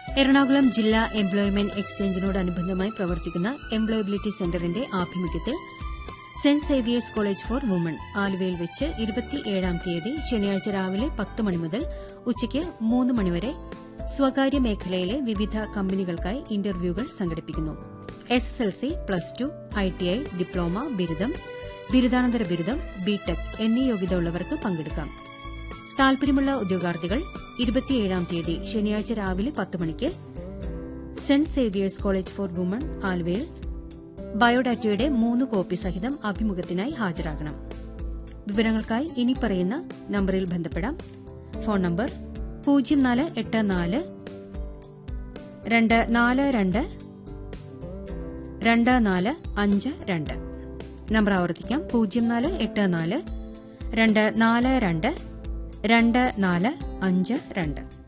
എറണാകുളം ജില്ലാ എംപ്ലോയ്മെന്റ് എക്സ്ചേഞ്ചിനോടനുബന്ധമായി പ്രവർത്തിക്കുന്ന എംപ്ലോയബിലിറ്റി സെന്ററിന്റെ ആഭിമുഖ്യത്തിൽ Saint Xavier's college for women ആലുവയിൽ വെച്ച് ഇരുപത്തിയേഴാം തീയതി ശനിയാഴ്ച രാവിലെ പത്ത് മണി മുതൽ ഉച്ചയ്ക്ക് മൂന്ന് മണിവരെ സ്വകാര്യ മേഖലയിലെ വിവിധ കമ്പനികൾക്കായി ഇന്റർവ്യൂകൾ സംഘടിപ്പിക്കുന്നു S S L C plus two I T I diploma ബിരുദം ബിരുദാനന്തര ബിരുദം ബിടെക് എന്നീ യോഗ്യത ഉള്ളവർക്ക് പങ്കെടുക്കാം താൽപര്യമുള്ള ഉദ്യോഗാർത്ഥികൾ ഇരുപത്തിയേഴാം തീയതി ശനിയാഴ്ച രാവിലെ പത്ത് മണിക്ക് Saint Xavier's college for women ആലുവയിൽ ബയോഡാറ്റയുടെ മൂന്ന് കോപ്പി സഹിതം അഭിമുഖത്തിനായി ഹാജരാകണം വിവരങ്ങൾക്കായി ഇനി പറയുന്ന നമ്പറിൽ ബന്ധപ്പെടാം ഫോൺ നമ്പർ പൂജ്യം നാല് എട്ട് നാല് രണ്ട് നാല് രണ്ട് രണ്ട് നാല് അഞ്ച് രണ്ട് നമ്പർ ആവർത്തിക്കാം പൂജ്യം നാല് എട്ട് നാല് രണ്ട് നാല് രണ്ട് രണ്ട് നാല് അഞ്ച് രണ്ട്